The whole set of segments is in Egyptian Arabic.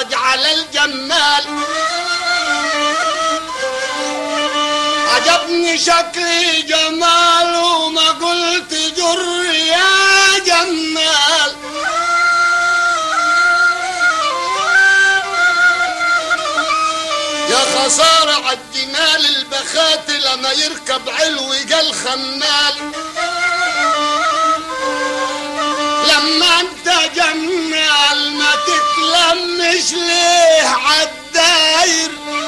اتفرج على الجمال عجبني شكلي جمال وما قلت جر يا جمال يا خسارة عالجمال البخات لما يركب علو قال خمال لما انت جمال ما تتلمش ليه عالداير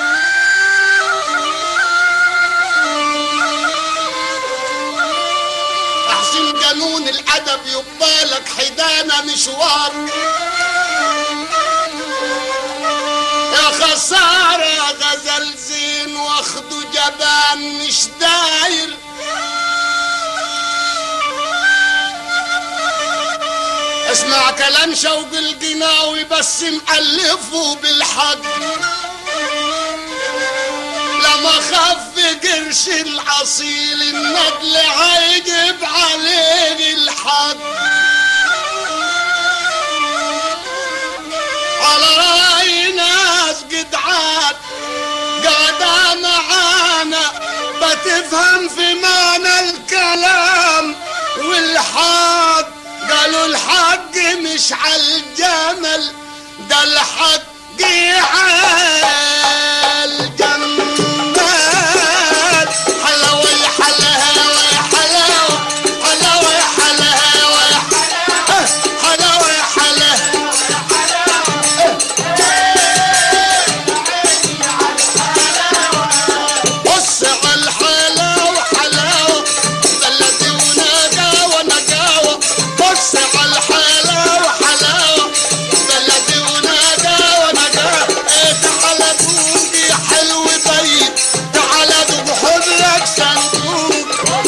احسن قانون الادب يبالك حدانا مشوار يا خسارة غزل زين واخده جبان مش داير اسمع كلام شوق القناوي بس مألفه بالحق لما خف قرش العصيل النقل هيجيب عليه الحق على رأي ناس جدعان قاعدة معانا بتفهم في معنى الكلام والحق قالوا الحق مش على الجمل ده الحق على الجمال حلاوة يا حلاوة يا حلاوة حلاوة يا حلاوة يا حلاوة يا حلاوة بص على الحلاوة حلاوة بلدي ونقاوة نقاوة بص على الحلاوة حلاوة بلدي ونقاوة نقاوة ايه تعالى دوقي حلو بيت تعالى دوق حضرك صندوق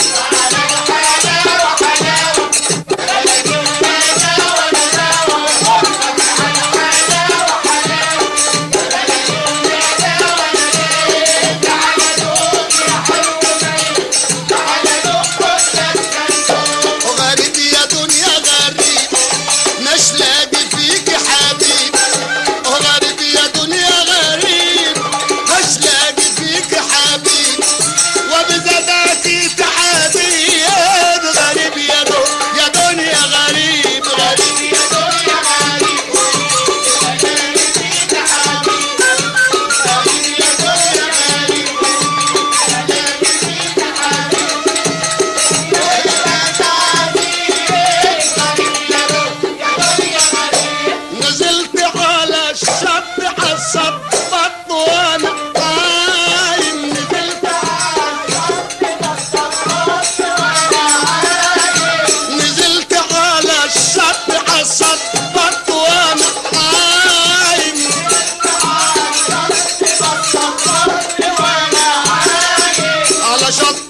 وغريب يا دنيا غريب مش لاقي فيك حبيب وغريب يا دنيا غريب مش لاقي فيك حبيب وبزداتي تعابير غريب يا دو يا دنيا غريب غريب يا دنيا غريب نزلت على الشط عالصبط وانا قايم نزلت نزلت على الشط عالصبط وانا قايم على شط